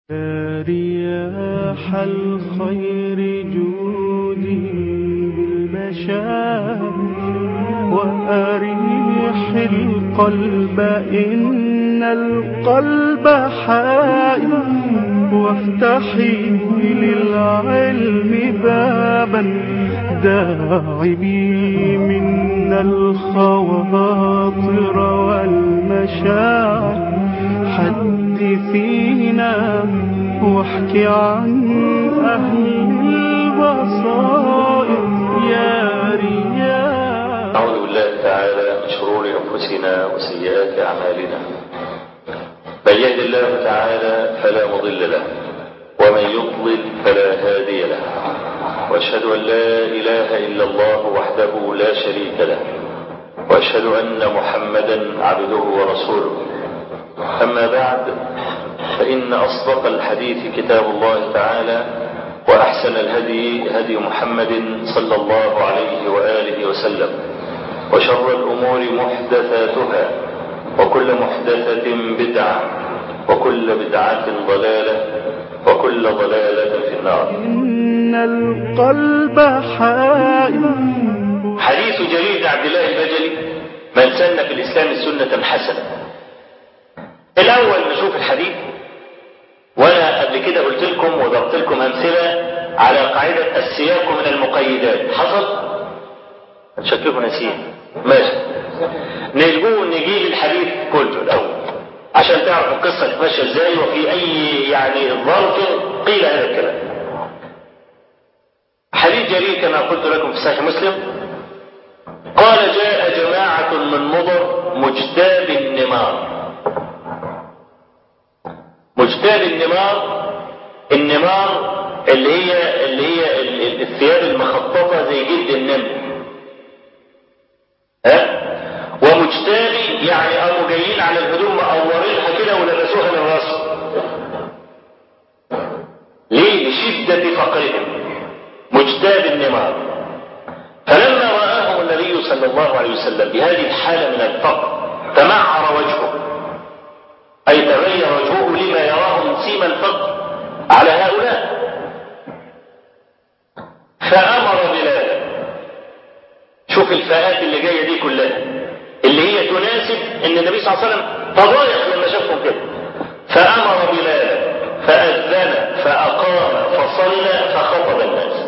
يا رياح الخير جودي بالبشائر وأريح القلب إن القلب حائر وافتحي للعلم بابا داعبي منا الخواطر والمشاعر حدثينا واحكي عن أهل البصائر يا رياح أعوذ بالله تعالى من شرور أنفسنا وسيئات أعمالنا من يهد الله تعالى فلا مضل له ومن يضلل فلا هادي له وأشهد أن لا إله إلا الله وحده لا شريك له وأشهد أن محمدا عبده ورسوله أما بعد فإن أصدق الحديث كتاب الله تعالى وأحسن الهدي هدي محمد صلى الله عليه وآله وسلم وشر الأمور محدثاتها وكل محدثة بدعة وكل بدعة ضلالة وكل ضلالة في النار إن القلب حائر حديث جرير بن عبد الله البجلي من سن في الإسلام سنة حسنة الأول نشوف الحديث وأنا قبل كده قلت لكم وضربت لكم أمثلة على قاعدة السياق من المقيدات حصل؟ شكلكم ناسيين ماشي نجيبه نجيب الحديث كله الأول عشان تعرف القصة ماشية ازاي وفي أي يعني ظرف قيل هذا الكلام حديث جرير كما قلت لكم في صحيح مسلم قال جاء جماعة من مضر مجتاب النمار مجتاب النمار النمار اللي هي اللي هي ال- الثياب المخططة زي جلد النمر ها ومجتابي يعني قاموا جايين على الهدوم مقورينها كده ولبسوها للرسم ليه لشدة فقرهم مجتاب النمار فلما رآهم النبي صلى الله عليه وسلم بهذه الحالة من الفقر تمعر وجهه أي تغير وجهه لما يراه من سيما الفقر على هؤلاء فأمر بلالا شوف الفئات اللي جاية دي كلها اللي هي تناسب ان النبي صلى الله عليه وسلم تضايق لما شافهم كده فأمر بلالا فأذن فأقام فصلى فخطب الناس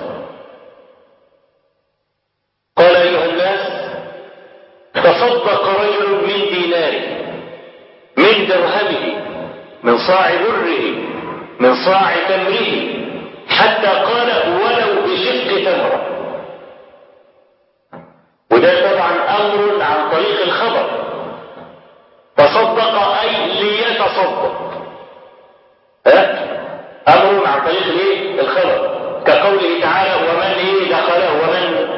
قال أيها الناس تصدق رجل من ديناره من درهمه من صاع بره من صاع تمره حتى قال ولو بشق تمره وده طبعا امر عن طريق الخبر تصدق اي ليتصدق ها امر عن طريق الايه الخبر كقوله تعالى ومن ايه دخله ومن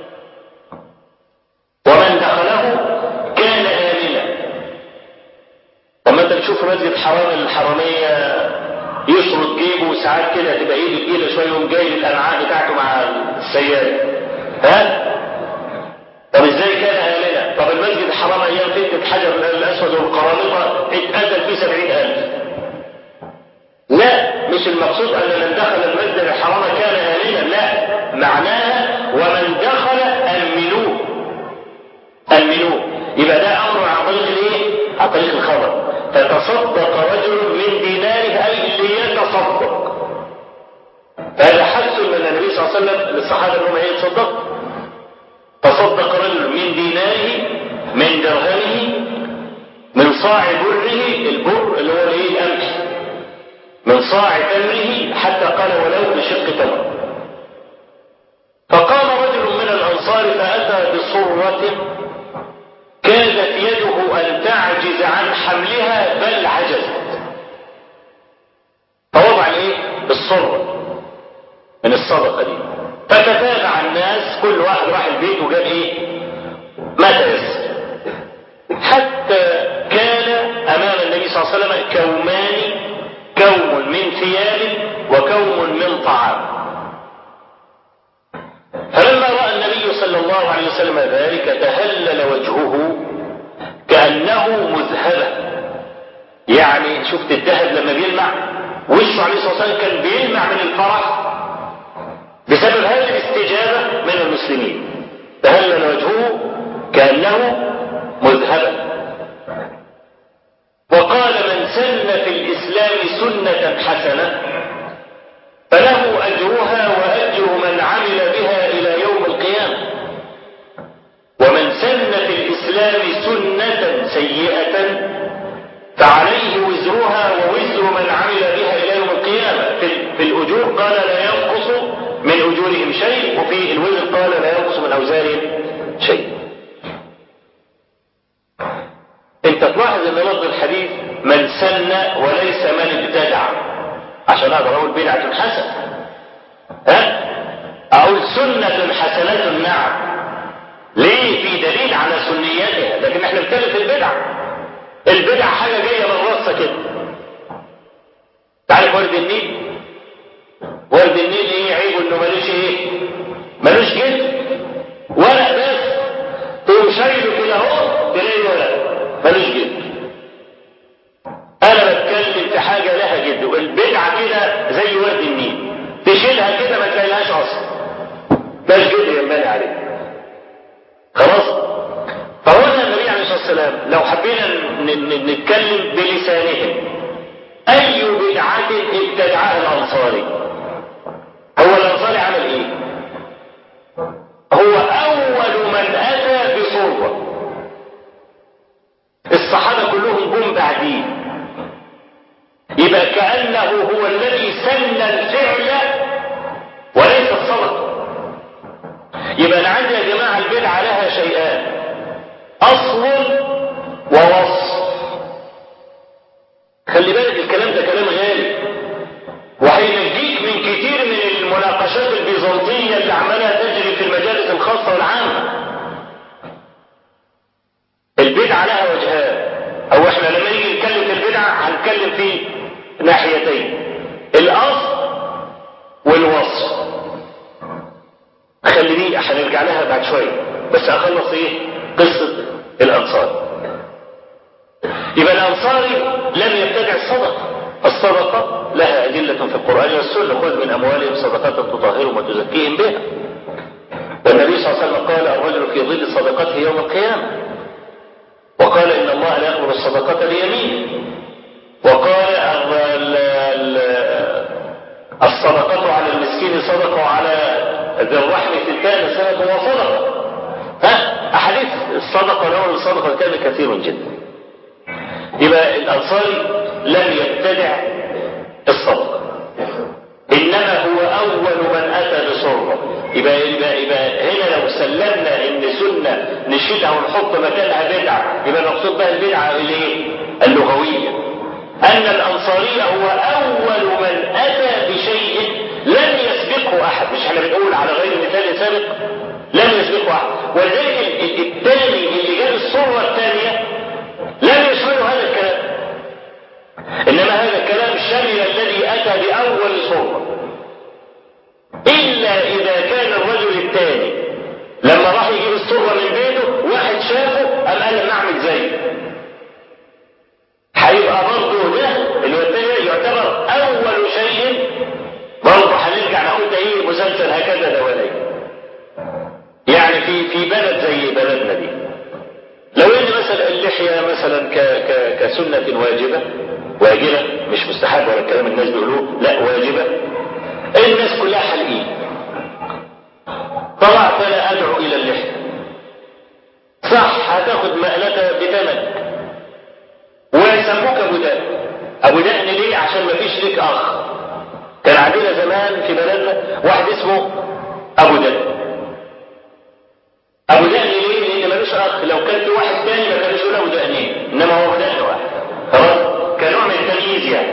ومن دخله كان امنا لما انت تشوف مسجد حرام الحراميه يشرط جيبه وساعات كده تبقى ايده تقيله شويه يقوم جايب الامعاء بتاعته مع السياره ها طب ازاي كان آمنا؟ طب المسجد الحرام ايام فتنة حجر الاسود والقرامطة اتقتل فيه سبعين الف. لا مش المقصود ان من دخل المسجد الحرام كان آمنا، لا معناها ومن دخل امنوه. امنوه. يبقى ده امر عن طريق الايه؟ عن طريق الخبر. فتصدق رجل من ديناره اي ليتصدق. فهذا حث من النبي صلى الله عليه وسلم للصحابه انهم ايه يتصدقوا. تصدق رجل من ديناره من درهمه من صاع بره البر اللي هو الايه القمح من صاع تمره حتى قال ولو بشق تمر فقام رجل من الانصار فاتى بصره كادت يده ان تعجز عن حملها بل عجزت فوضع الايه الصره من الصدقه دي فتتابع الناس كل واحد راح البيت وجاب ايه ما تيسر حتى كان امام النبي صلى الله عليه وسلم كومان كوم من ثياب وكوم من طعام فلما راى النبي صلى الله عليه وسلم ذلك تهلل وجهه كانه مذهبه يعني شفت الذهب لما بيلمع وشه عليه الصلاة والسلام كان بيلمع من الفرح بسبب هذه الاستجابة من المسلمين تهلل وجهه كأنه مذهبا وقال من سن في الإسلام سنة حسنة فله أجرها وأجر من عمل بها إلى يوم القيامة ومن سن في الإسلام سنة سيئة فعليه وزرها ووزر من عمل بها إلى يوم القيامة في الأجور قال لا ينقص من أجورهم شيء وفي الوزر قال لا ينقص من أوزارهم شيء انت تلاحظ ان لفظ الحديث من سن وليس من ابتدع عشان اقدر اقول بدعة حسنة ها اقول سنة حسنة نعم ليه في دليل على سنيتها لكن احنا بنتكلم في البدع البدع حاجة جاية من راسها كده تعرف ورد النيل ورد النيل ايه عيبه انه ملوش ايه ملوش جد ورق بس تقوم شايله كده اهو تلاقي ورق ملوش جد انا بتكلم في حاجه لها جد والبدعه كده زي ورد النيل تشيلها كده ما تلاقيهاش اصلا ملوش جد ينبني عليه خلاص فهنا النبي عليه الصلاه والسلام لو حبينا نتكلم بلسانهم اي بدعه ابتدعها الانصاري هو الانصاري عمل ايه هو اول من اتى بصوره الصحابة كلهم جم بعديه يبقى كأنه هو الذي سن الفعل وليس الصدقة يبقى أنا عندي يا جماعة البدعة لها شيئان أصل ووصف خلي بالك الكلام ده كلام غالي وهينجيك من كتير من المناقشات البيزنطية اللي عمالها تجري في المجالس الخاصة والعامة البدعة لها وجهان او احنا لما نيجي نتكلم في البدعة هنتكلم في ناحيتين الاصل والوصف خلي دي هنرجع لها بعد شوية بس اخلص ايه قصة الانصار يبقى الانصاري لم يبتدع الصدقة الصدقة لها أدلة في القرآن والسنة خذ من أموالهم صدقات تطهرهم وتزكيهم بها والنبي صلى الله عليه وسلم قال الرجل في ظل صدقته يوم القيامة وقال إن الله لا يقبل الصدقة بيمينه وقال الصدقة على المسكين صدقة وعلى ذي الرحم ثلثان سنة وصدقة ها أحاديث الصدقة نوع الصدقة كان كثير جدا يبقى الأنصاري لم يبتدع الصدقة إنما هو أول من أتى بصرة يبقى, يبقى, يبقى هنا لو سلمنا إن سنة نشيلها ونحط مكانها بدعة يبقى المقصود بها البدعة الايه؟ اللغوية أن الأنصاري هو أول من أتى بشيء لم يسبقه أحد مش احنا بنقول على غير مثال سابق لم يسبقه أحد ولذلك الثاني اللي جاب الصورة الثانية لم يشمله هذا الكلام إنما هذا الكلام شمل الذي أتى بأول صورة إلا إذا كان الرجل الثاني لما راح يجيب الصورة من بيته واحد شافه قام قال لما أعمل زيه هيبقى برضه ده اللي هو الثاني يعتبر أول شيء برضه هنرجع نقول ده إيه مسلسل هكذا دولي يعني في في بلد زي بلدنا دي لو ان مثلا اللحيه مثلا ك ك كسنه واجبه واجبه مش مستحب ولا الكلام الناس بيقولوه لا واجبه الناس كلها حلقين طبعا فلا ادعو الى اللحيه صح هتاخد مقلتها بثمن ويسموك ابو دقن ابو دقن ليه عشان ما فيش ليك اخ كان عندنا زمان في بلدنا واحد اسمه ابو دقن ابو دقن ليه لان ملوش اخ لو كان في واحد تاني ما كانش يقول ابو دقنين انما هو ابو دقن واحد خلاص كنوع من التمييز يعني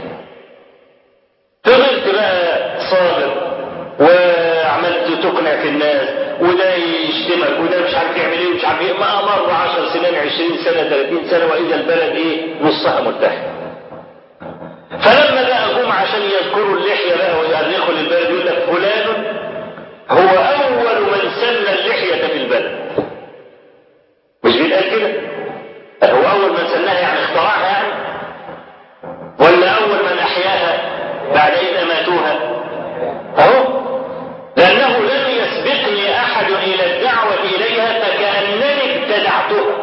فضلت بقى صابر وعملت تقنع في الناس وده يشتمك وده مش عارف يعمل ايه ومش عارف ايه ما مر 10 سنين 20 سنه 30 سنه واذا البلد ايه نصها متحد فلما بقى جم عشان يذكروا اللحيه بقى ويؤرخوا للبلد يقول لك فلان هو اول من سن اللحيه في البلد مش بيتقال كده هو اول من سنها يعني اخترعها يعني ولا اول من احياها بعد إذ أماتوها أهو لأنه لم يسبقني أحد إلى الدعوة إليها فكأنني ابتدعتها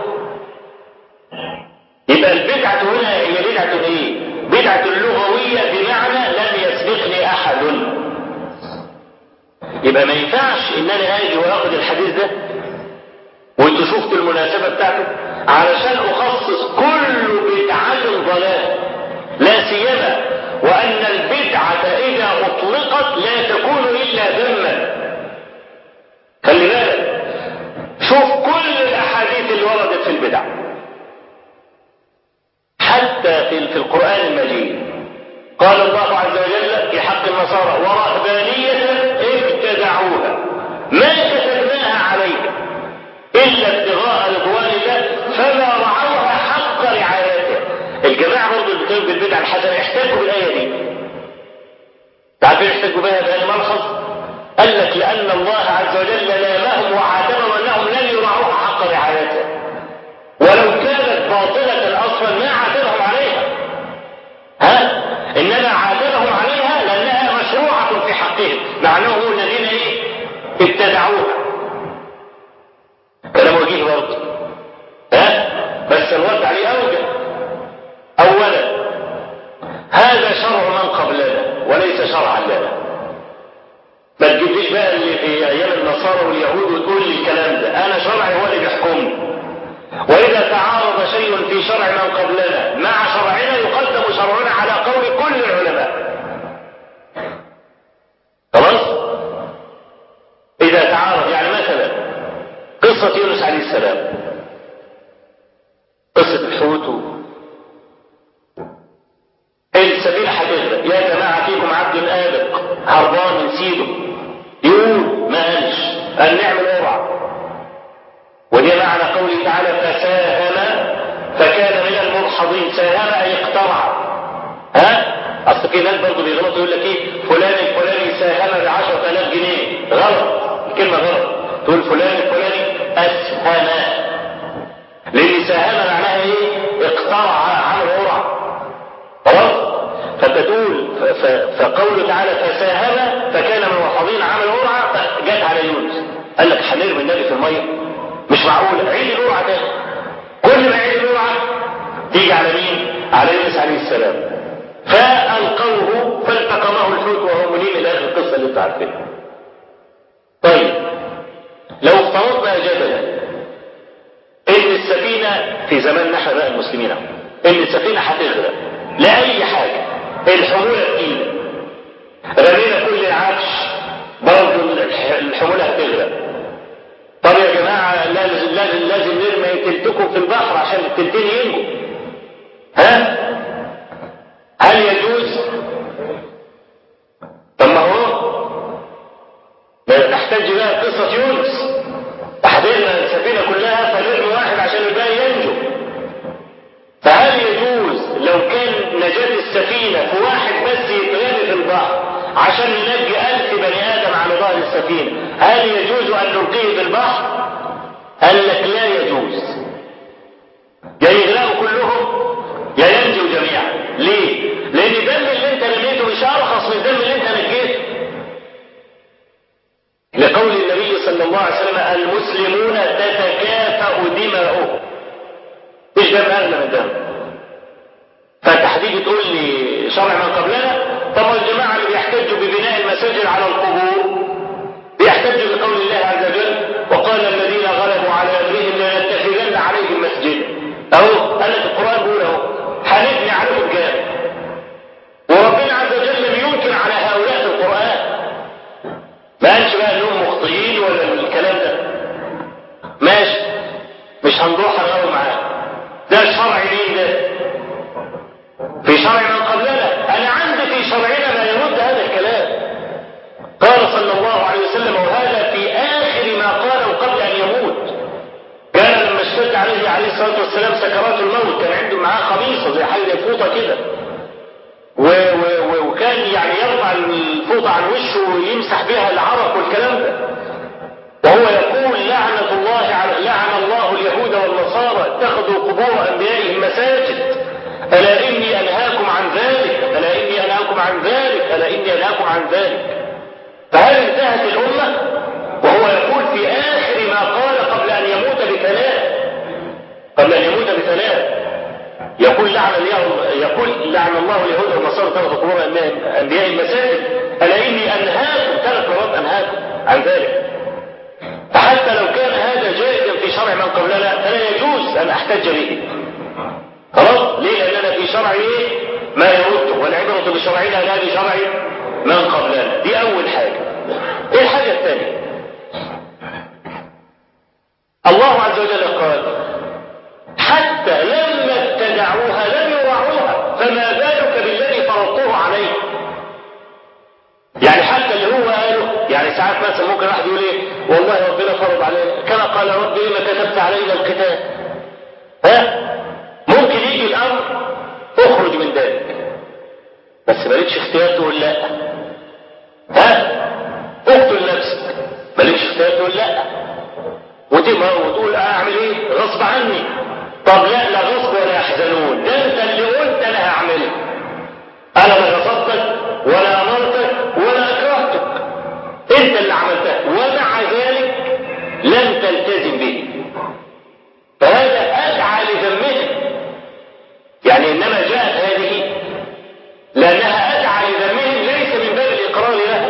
يبقى البدعة هنا هي بدعة إيه؟ بدعة لغوية بمعنى لم يسبقني أحد يبقى ما ينفعش إن أنا آجي وآخد الحديث ده وانتوا شفتوا المناسبة بتاعته علشان أخصص كل بدعة ضلال لا سيما وأن البدعة إذا أطلقت لا تكون إلا ذما خلي بالك شوف كل الأحاديث اللي وردت في البدع حتى في في القرآن المجيد قال الله عز وجل في حق النصارى ورهبانية ابتدعوها ما كتبناها عليهم إلا ابتغاء رضوان الله فما رعوها حق رعايتها الجماعة برضه اللي كانوا بالبدع الحسنة احتاجوا بالآية دي تعرفين احتاجوا بها بأي ملحظ قال لك لأن الله عز وجل لامهم وعاتبهم أنهم لن يراعوها حق رعايتها ولو كانت باطلة أصلا ما عاتبهم عليها ها إنما عاتبهم عليها لأنها مشروعة في حقهم مع أنهم هم الذين إيه ابتدعوها كلام وجيه برضه ها بس الرد عليه أوجه أولا هذا شرع من قبلنا وليس شرعا لنا ما تجيبليش بقى اللي في أيام النصارى واليهود وتقول لي الكلام ده أنا شرعي هو اللي بيحكمني وإذا تعارض شيء في شرع من قبلنا مع شرعنا يقدم شرعنا على قول كل العلماء خلاص إذا تعارض يعني مثلا قصة يونس عليه السلام قصة الحوت السبيل هتغرق يا جماعة فيكم عبد آبق هربان من سيده يقول ما قالش قال نعمل قرعة وهي معنى قوله تعالى فساهم فكان من المدحضين ساهم أي اقترع ها أصل في ناس برضه بيغلطوا يقول لك إيه فلان الفلاني ساهم ب 10000 جنيه غلط الكلمة غلط تقول فلان الفلاني أسهم لأن ساهم معناها إيه اقترع عمل قرعة خلاص فانت تقول فقوله تعالى فساهم فكان من المدحضين عمل قرعة جت على يونس قال لك هنرمي النبي في الميه مش معقول عيد القرعة تاني كل ما عيد القرعة تيجي على مين؟ على يونس عليه السلام فألقوه فالتقمه الحوت وهو مليم إلى آخر القصة اللي أنتوا عارفينها. طيب لو افترضنا جدلا إن السفينة في زمان نحن بقى المسلمين إن السفينة هتغرق لأي حاجة الحمولة تقيلة رمينا كل العفش برضه الحمولة هتغرق طب يا جماعة لازم لازم لازم نرمي تلتكم في البحر عشان التلتين ينجوا ها هل يجوز طب ما هو نحتاج بقى قصة يونس تحضيرنا السفينة كلها فنرمي واحد عشان الباقي ينجو فهل يجوز لو كان نجاة السفينة في واحد بس يترمي في البحر عشان ننجي ألف بني آدم على ظهر السفينة هل يجوز أن نلقيه في البحر؟ قال لك لا يجوز يا يغرقوا كلهم يا ينجوا جميعا ليه؟ لأن الدم اللي أنت رميته مش أرخص من الدم اللي أنت نجيته لقول النبي صلى الله عليه وسلم المسلمون تتكافأ دماؤهم مش دم أغلى من دم فتحديد تقول لي شرع من قبلنا طب الجماعة اللي بيحتجوا ببناء المساجد على القبور بيحتجوا بقول الله عز وجل وقال الذين غلبوا على أمرهم لنتخذن عليهم مسجدا أهو قال لك القرآن بيقول أهو هنبني عليهم جامع وربنا عز وجل لم ينكر على هؤلاء في القرآن ما قالش بقى انهم مخطئين ولا الكلام ده ماشي مش هنروح هنقول معاه ده شرع مين ده في شرع من قبلنا انا عندي في شرعنا ما يرد هذا الكلام قال صلى الله عليه وسلم وهذا في اخر ما قاله قبل ان يموت كان لما اشتد عليه عليه الصلاه والسلام سكرات الموت كان عنده معاه خميصه زي حاجه فوطه كده و و وكان يعني يرفع الفوطه عن وشه ويمسح بها العرق والكلام ده وهو يقول لعنة الله على لعن الله اليهود والنصارى اتخذوا قبور انبيائهم مساجد الا اني انهاكم عن ذلك الا اني انهاكم عن ذلك ألا إني أنهاكم عن ذلك فهل انتهت الأمة وهو يقول في آخر ما قال قبل أن يموت بثلاث قبل أن يموت بثلاث يقول لعن اليهود يقول لعن الله اليهود والنصارى اتخذوا قبور انبياء المساجد الا اني انهاكم ثلاث مرات انهاكم عن ذلك فحتى لو كان هذا جائزا في شرع من قبلنا فلا يجوز ان احتج به خلاص ليه لاننا في شرع ايه ما يرده والعبره بشرعنا لا بشرع من قبلنا دي اول حاجه ايه الحاجه الثانيه الله عز وجل قال حتى لما ابتدعوها لم يراعوها فما بالك بالذي فرضته عليه يعني حتى اللي هو قاله يعني ساعات مثلا ممكن واحد يقول ايه والله ربنا فرض علينا كما قال ربي لما كتبت علينا القتال ها ممكن يجي الامر اخرج من ذلك بس مالكش اختيار تقول لا ها اقتل نفسك مالكش اختيار تقول لا وتقول اعمل ايه غصب عني طب لا لا غصب ولا يحزنون ده انت اللي قلت انا هعمله انا لا غصبتك ولا امرتك ولا اكرهتك انت اللي عملتها ومع ذلك لم تلتزم به فهذا ادعى لذمهم يعني انما جاءت هذه لانها ادعى لذمهم ليس من باب الاقرار لها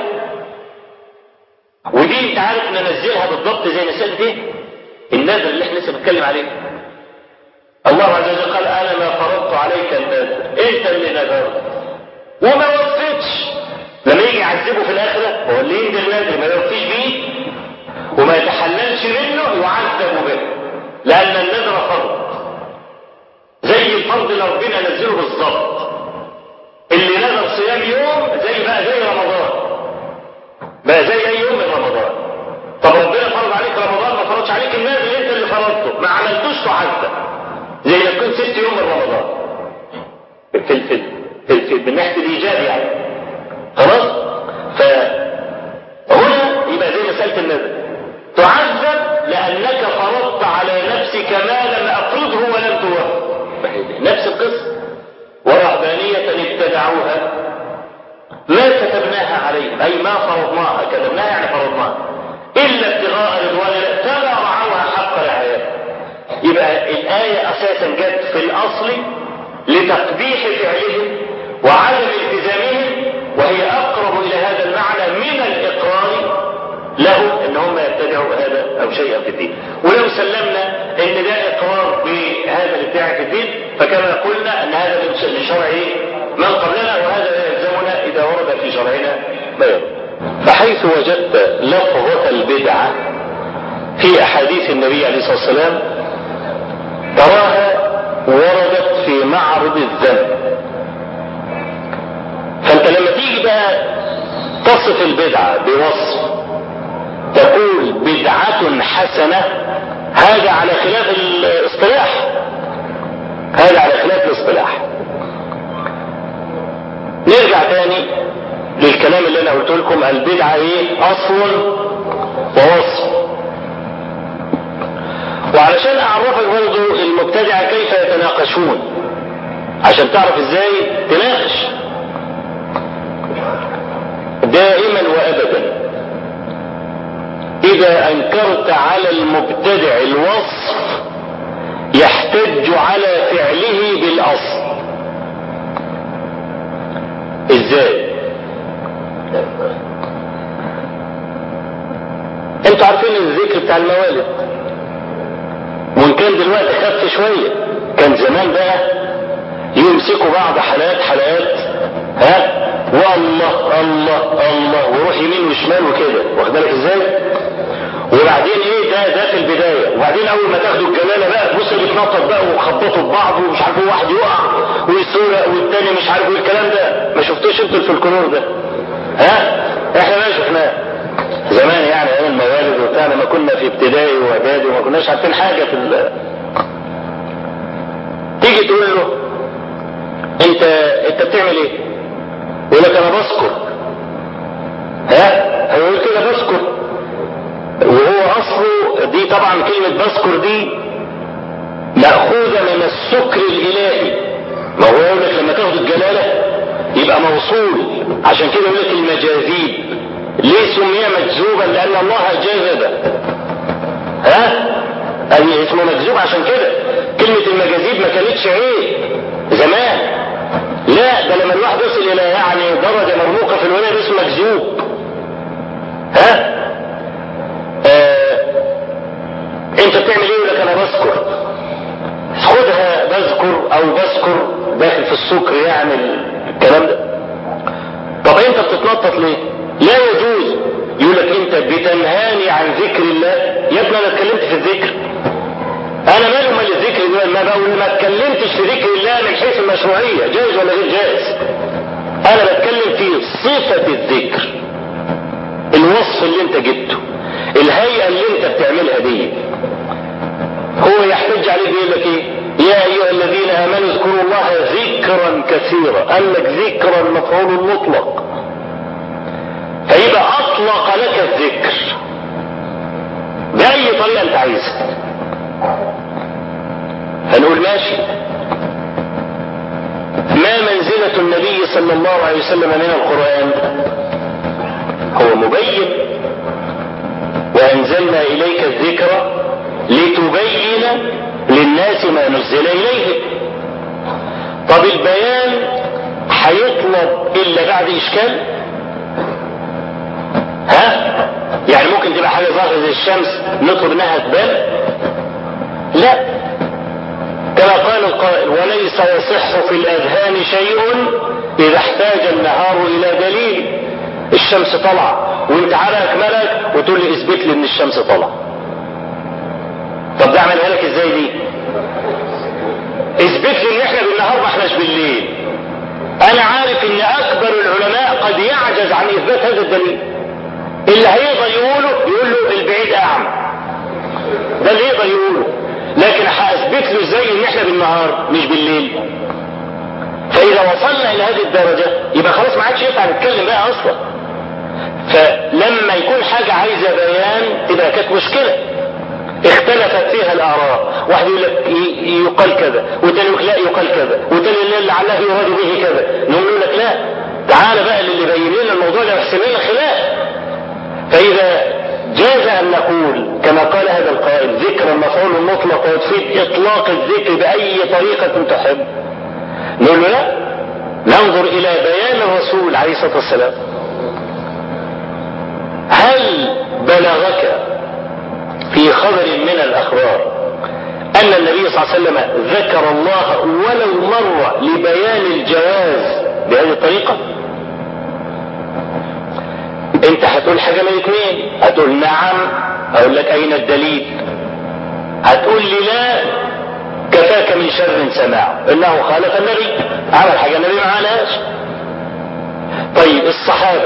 ودي انت عارف ننزلها بالضبط زي مساله ايه النذر اللي احنا لسه بنتكلم عليه الله عز وجل قال انا ما فرضت عليك النذر انت اللي نذرت وما وفيتش لما يجي يعذبه في الاخره هو اللي ينذر نذر ما يوفيش بيه وما يتحللش منه يعذب به لان النذر فرض زي الفرض اللي ربنا نزله بالظبط اللي نذر صيام يوم زي بقى زي رمضان بقى زي اي يوم من رمضان طب ربنا فرض عليك رمضان ما فرضش عليك النذر انت اللي فرضته ما عملتوش تعذب زي ما تكون ست يوم من رمضان في في في, في من ناحيه الايجاب يعني خلاص فهنا يبقى زي مساله النذر تعذب لانك فرضت على نفسك ما لم افرضه ولم توفق نفس القصه ورهبانيه ابتدعوها ما كتبناها عليهم اي ما فرضناها كتبناها يعني فرضناها الا ابتغاء رضوان الله فما رعوها حق رعايتها يبقى الآية أساسا جت في الأصل لتقبيح فعلهم وعدم التزامهم وهي أقرب إلى هذا المعنى من الإقرار لهم ان هم يبتدعوا هذا او شيئا في الدين ولو سلمنا ان ده اقرار بهذا الابتداع في الدين فكما قلنا ان هذا من شرع من قبلنا وهذا لا يلزمنا اذا ورد في شرعنا ما يرد فحيث وجدت لفظة البدعة في احاديث النبي عليه الصلاة والسلام تراها وردت في معرض الذنب فانت لما تيجي بقى تصف البدعة بوصف تقول بدعة حسنة هذا على خلاف الاصطلاح هذا على خلاف الاصطلاح نرجع تاني للكلام اللي انا قلت لكم البدعة ايه اصل ووصف وعلشان اعرفك برضو المبتدعة كيف يتناقشون عشان تعرف ازاي تناقش دائما وابدا اذا انكرت على المبتدع الوصف يحتج على فعله بالاصل ازاي انتوا عارفين الذكر بتاع الموالد وان كان دلوقتي خف شويه كان زمان بقى يمسكوا بعض حلقات حلقات ها والله الله الله ويروح يمين وشمال وكده واخد بالك ازاي؟ وبعدين ايه ده ده في البدايه وبعدين اول ما تاخدوا الجلاله بقى تبص بيتنطط بقى ويخبطوا في بعض ومش عارف ايه واحد يقع ويسرق والتاني مش عارف ايه الكلام ده ما شفتوش انتوا الفلكلور ده ها احنا ما شفناه زمان يعني ايام الموالد وبتاع لما كنا في ابتدائي واعدادي وما كناش عارفين حاجه في ال... تيجي تقول له انت انت بتعمل ايه؟ يقول لك انا بذكر ها هيقول كده بذكر وهو اصله دي طبعا كلمة بذكر دي مأخوذة من السكر الالهي ما هو يقول لك لما تاخد الجلالة يبقى يبقى موصول عشان كده يقول لك المجاذيب ليه سمي مجذوبا لان الله جذب ها أي اسمه مجذوب عشان كده كلمة المجاذيب ما كانتش عيب زمان لا ده لما الواحد يصل الى يعني درجة مرموقة في الولاية اسمه مجذوب ها آه. انت بتعمل ايه يقول لك انا بذكر خدها بذكر او بذكر داخل في السكر يعني الكلام ده طب انت بتتنطط ليه لا يجوز يقول لك انت بتنهاني عن ذكر الله يا ابني انا اتكلمت في الذكر انا مالي مال الذكر ده ما بقول ما اتكلمتش في ذكر الله من حيث المشروعيه جائز ولا غير جائز انا بتكلم في صفه الذكر الوصف اللي انت جبته الهيئه اللي انت بتعملها دي هو يحتج عليه بيقول لك ايه يا ايها الذين امنوا اذكروا الله ذكرا كثيرا قال لك ذكرا مفعول مطلق فيبقى اطلق لك الذكر باي طريقه انت عايزها هنقول ماشي ما منزلة النبي صلى الله عليه وسلم من القرآن هو مبين وأنزلنا إليك الذكر لتبين للناس ما نزل إليهم طب البيان هيطلب إلا بعد إشكال ها يعني ممكن تبقى حاجة ظاهرة زي الشمس نطلب انها تبان لا كما قال القائل وليس يصح في الاذهان شيء اذا احتاج النهار الى دليل الشمس طالعه وانت على اكملك وتقول لي اثبت لي ان الشمس طالعه طب ده اعملها لك ازاي دي اثبت لي ان احنا بالنهار ما احناش بالليل انا عارف ان اكبر العلماء قد يعجز عن اثبات هذا الدليل اللي هيقدر يقوله يقول له البعيد اعمى ده اللي يقدر يقوله لكن هاثبت له ازاي ان احنا بالنهار مش بالليل فاذا وصلنا الى هذه الدرجه يبقى خلاص ما عادش ينفع نتكلم بقى اصلا فلما يكون حاجه عايزه بيان تبقى كانت مشكله اختلفت فيها الاراء واحد يقول لك يقال كذا والتاني يقول لا يقال كذا والتاني يقول لعله يراد به كذا نقول لك لا تعال بقى للي بين لنا الموضوع ده واحسب لنا خلاف فإذا جاز أن نقول كما قال هذا القائل ذكر مفعول مطلق وتفيد إطلاق الذكر بأي طريقة تحب نقول له لا ننظر إلى بيان الرسول عليه الصلاة والسلام هل بلغك في خبر من الأخبار أن النبي صلى الله عليه وسلم ذكر الله ولو مرة لبيان الجواز بهذه الطريقة انت هتقول حاجة من الاثنين هتقول نعم اقول لك اين الدليل هتقول لي لا كفاك من شر سماع انه خالف النبي عمل حاجة النبي ما عملهاش طيب الصحابة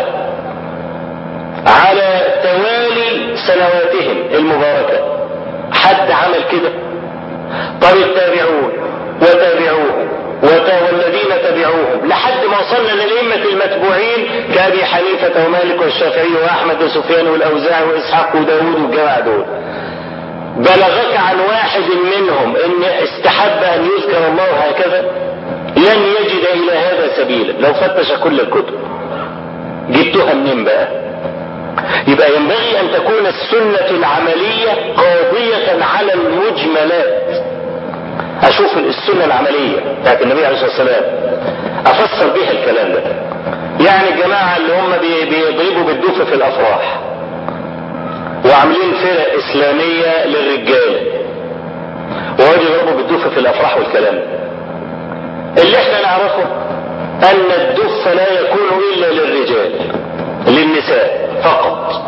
على توالي سنواتهم المباركة حد عمل كده طب التابعون وتابعوهم والذين تبعوهم لحد ما وصلنا للأئمة المتبوعين كأبي حنيفة ومالك والشافعي وأحمد وسفيان والأوزاعي وإسحاق وداود والجماعة دول بلغك عن واحد منهم ان استحب ان يذكر الله هكذا لن يجد الى هذا سبيلا لو فتش كل الكتب جبتها منين بقى يبقى ينبغي ان تكون السنة العملية قاضية على المجملات اشوف السنة العملية بتاعت النبي عليه الصلاة والسلام افسر بيها الكلام ده يعني الجماعة اللي هم بيضربوا بالدف في الافراح وعاملين فرق اسلامية للرجال ويقعدوا يضربوا بالدف في الافراح والكلام ده اللي احنا نعرفه ان الدف لا يكون الا للرجال للنساء فقط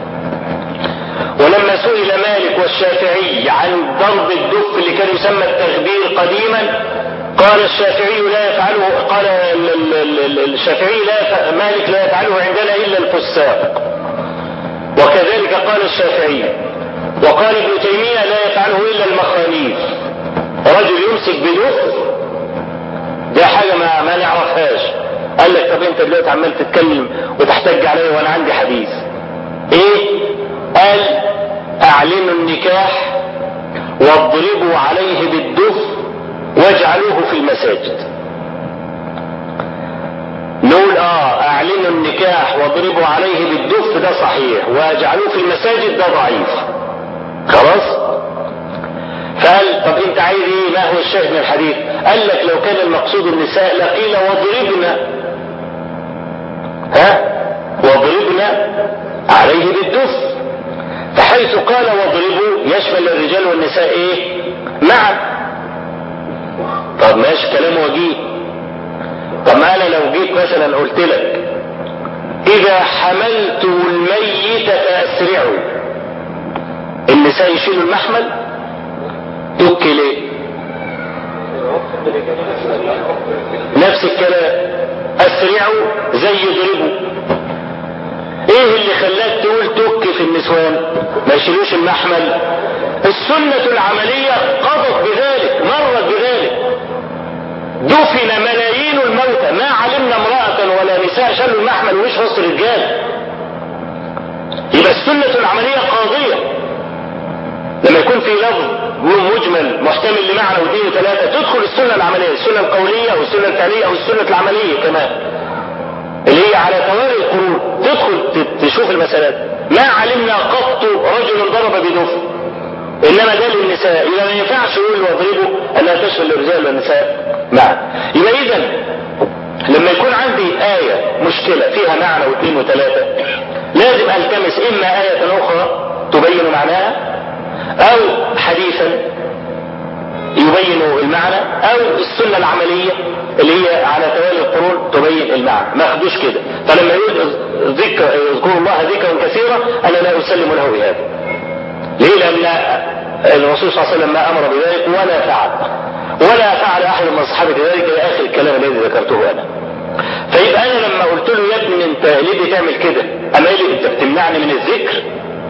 ولما سئل مالك والشافعي عن ضرب الدف اللي كان يسمى التغبير قديما قال الشافعي لا يفعله قال الشافعي لا مالك لا يفعله عندنا الا الفساق وكذلك قال الشافعي وقال ابن تيمية لا يفعله الا المخاليف رجل يمسك بدف ده حاجة ما, ما نعرفهاش قال لك طب انت دلوقتي عمال تتكلم وتحتج عليا وانا عندي حديث ايه قال اعلنوا النكاح واضربوا عليه بالدف واجعلوه في المساجد نقول اه اعلنوا النكاح واضربوا عليه بالدف ده صحيح واجعلوه في المساجد ده ضعيف خلاص فقال طب انت عايز ايه ما هو الشاهد من الحديث قال لك لو كان المقصود النساء لقيل واضربنا ها واضربنا عليه بالدف فحيث قال واضربوا يشمل الرجال والنساء ايه معا طب ماشي كلام وجيه طب ما انا لو جيت مثلا قلت لك اذا حملتم الميت فاسرعوا النساء يشيلوا المحمل تك ليه نفس الكلام اسرعوا زي يضربوا ايه اللي خلاك تقول تك في النسوان ما يشيلوش المحمل السنة العملية قضت بذلك مرت بذلك دفن ملايين الموتى ما علمنا امرأة ولا نساء شالوا المحمل ومش وسط الرجال يبقى السنة العملية قاضية لما يكون في لفظ مجمل محتمل لمعنى واثنين وثلاثة تدخل السنة العملية السنة القولية أو السنة الفعلية أو السنة العملية كمان اللي هي على توالي القرون تدخل تشوف المسألات ما علمنا قط رجل ضرب بدفن انما ده للنساء اذا ما ينفعش يقول واضربه انها تشمل الرجال والنساء معا يبقى اذا لما يكون عندي آية مشكلة فيها معنى واثنين وثلاثة لازم التمس اما آية اخرى تبين معناها او حديثا يبين المعنى او السنة العملية اللي هي على توالي القرون تبين المعنى ما اخدوش كده فلما يقول ذكر اذكروا الله ذكرا كثيرا انا لا اسلم له بهذا ليه لان الرسول صلى الله عليه وسلم ما امر بذلك ولا فعل ولا فعل احد من اصحابه ذلك الى اخر الكلام الذي ذكرته انا فيبقى انا لما قلت له يا ابني انت ليه بتعمل كده اما لي انت بتمنعني من الذكر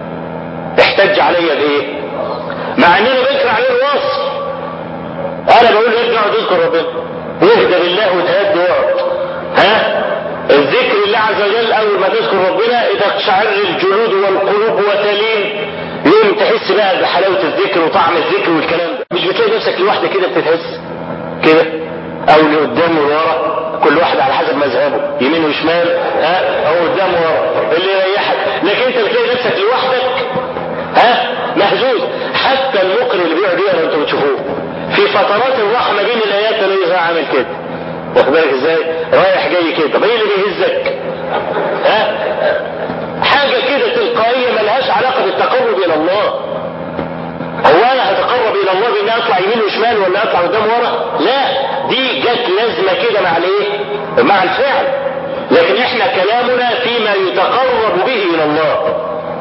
احتج علي بايه مع ان انا بذكر عليه الوصف انا بقول له ارجع تذكر ربنا واهدى بالله وتهدى واقعد ها الذكر الله عز وجل اول ما تذكر ربنا اذا تشعر الجلود والقلوب وتلين يوم تحس بقى بحلاوه الذكر وطعم الذكر والكلام ده مش بتلاقي نفسك لوحدك كده بتتحس كده او لقدام ورا كل واحد على حسب مذهبه يمين وشمال ها او قدام ورا اللي يريحك لكن انت بتلاقي نفسك لوحدك ها مهزوز حتى المقري اللي بيقعد يقرا انتوا بتشوفوه في فترات الراحه ما بين الايات تلاقيه عامل كده واخد بالك ازاي رايح جاي كده طب ايه اللي بيهزك ها حاجه كده تلقائيه ملهاش علاقه بالتقرب الى الله هو انا هتقرب الى الله باني اطلع يمين وشمال ولا اطلع قدام ورا لا دي جت لازمه كده مع الايه مع الفعل لكن احنا كلامنا فيما يتقرب به الى الله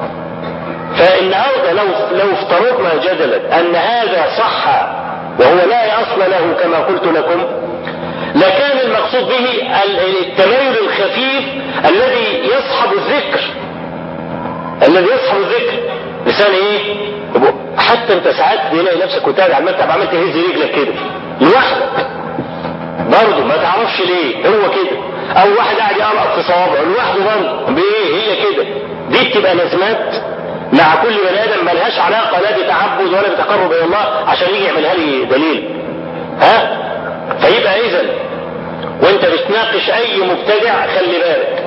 فالنهارده لو لو افترضنا جدلا ان هذا صح وهو لا اصل له كما قلت لكم لكان المقصود به التميل الخفيف الذي يصحب الذكر الذي يصحب الذكر لسان ايه حتى انت ساعات تلاقي نفسك وانت على المكتب عمال تهز رجلك كده لوحدك برضه ما تعرفش ليه هو كده او واحد قاعد يقرأ في صوابعه لوحده برضه بايه هي كده دي بتبقى لازمات مع كل بني ادم ملهاش علاقه لا بتعبد ولا بتقرب الى الله عشان يجي يعملها لي دليل ها فيبقى اذا وانت بتناقش اي مبتدع خلي بالك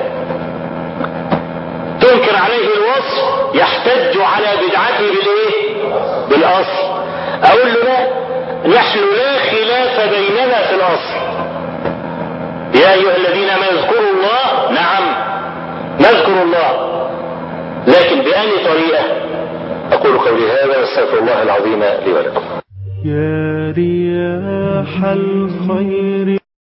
تنكر عليه الوصف يحتج على بدعته بالايه بالاصل اقول له لا نحن لا خلاف بيننا في الاصل يا ايها الذين امنوا اذكروا الله نعم نذكر الله لكن بأي طريقة أقول قولي هذا واستغفر الله العظيم لي ولكم يا رياح الخير